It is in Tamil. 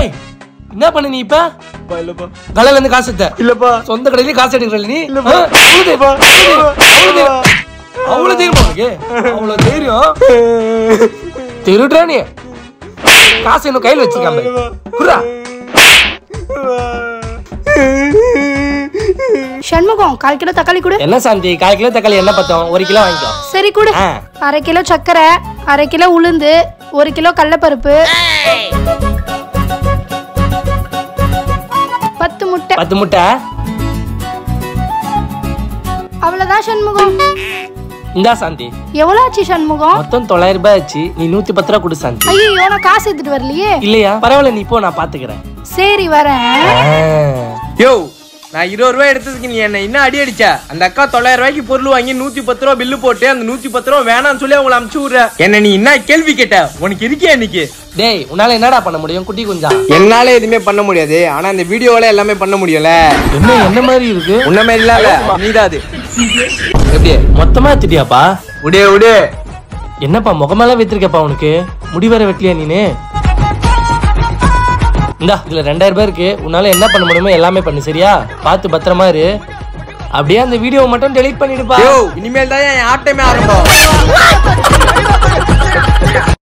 டேய் என்ன பண்ண நீ இப்ப அப்பா இல்லப்பா கடையில இருந்து காசு எடுத்த இல்லப்பா சொந்த கடையில காசு எடுக்கல நீ இல்லப்பா. ஆ? அவ்வளவு தைரியம். இல்லப்பா. அவ்வளவு தைரியம் உனக்கு அவ்வளவு தைரியம் திருடுறா நீ காசு இன்னும் கையில வச்சுக்காம குர்ரா சண்முகம் கால் கிலோ தக்காளி கொடு என்ன சாந்தி கால் கிலோ தக்காளி என்ன பத்தம் ஒரு கிலோ வாங்கிக்கோ சரி கொடு ஆ. அரை கிலோ சர்க்கரை அரை கிலோ உளுந்து ஒரு கிலோ கடலப்பருப்பு பத்து முட்டை பத்து முட்டை அவ்வளவுதான் சண்முகம் இந்தா சாந்தி எவ்வளவு ஆச்சு சண்முகம் மொத்தம் தொள்ளாயிரம் ரூபாய் ஆச்சு நீ நூத்தி பத்து ரூபா கொடு சாந்தி ஐயோ நான் காசு எடுத்துட்டு வரலையே இல்லையா பரவாயில்ல நீ போ நான் பாத்துக்கிறேன் சரி வரேன் யோ நான் இருபது ரூபாய் எடுத்ததுக்கு நீ என்ன என்ன அடி அடிச்ச அந்த அக்கா தொள்ளாயிரம் ரூபாய்க்கு பொருள் வாங்கி நூத்தி பத்து ரூபா பில்லு போட்டு அந்த நூத்தி பத்து ரூபா வேணாம்னு சொல்லி அவங்கள அமுச்சு விடுற என்ன நீ என்ன கேள்வி கேட்ட உனக்கு இருக்கியா இன்னைக்கு டேய் உன்னால என்னடா பண்ண முடியும் குட்டி குஞ்சா என்னால எதுவுமே பண்ண முடியாது ஆனா இந்த வீடியோல எல்லாமே பண்ண முடியல என்ன என்ன மாதிரி இருக்கு உன்ன மாதிரி இல்ல நீதான் அது எப்படி மொத்தமா எடுத்துட்டியாப்பா உடே உடே என்னப்பா முகமெல்லாம் வைத்திருக்கப்பா உனக்கு முடி வர வெட்டலையா நீனு இந்தா இதுல ரெண்டாயிரம் ரூபாய் இருக்கு உன்னால என்ன பண்ண முடியுமோ எல்லாமே பண்ணு சரியா பார்த்து பத்திரமா இரு அப்படியே அந்த வீடியோவை மட்டும் டெலீட் பண்ணிடுப்பா யோ இனிமேல் தான் என் ஆட்டமே ஆரம்பம்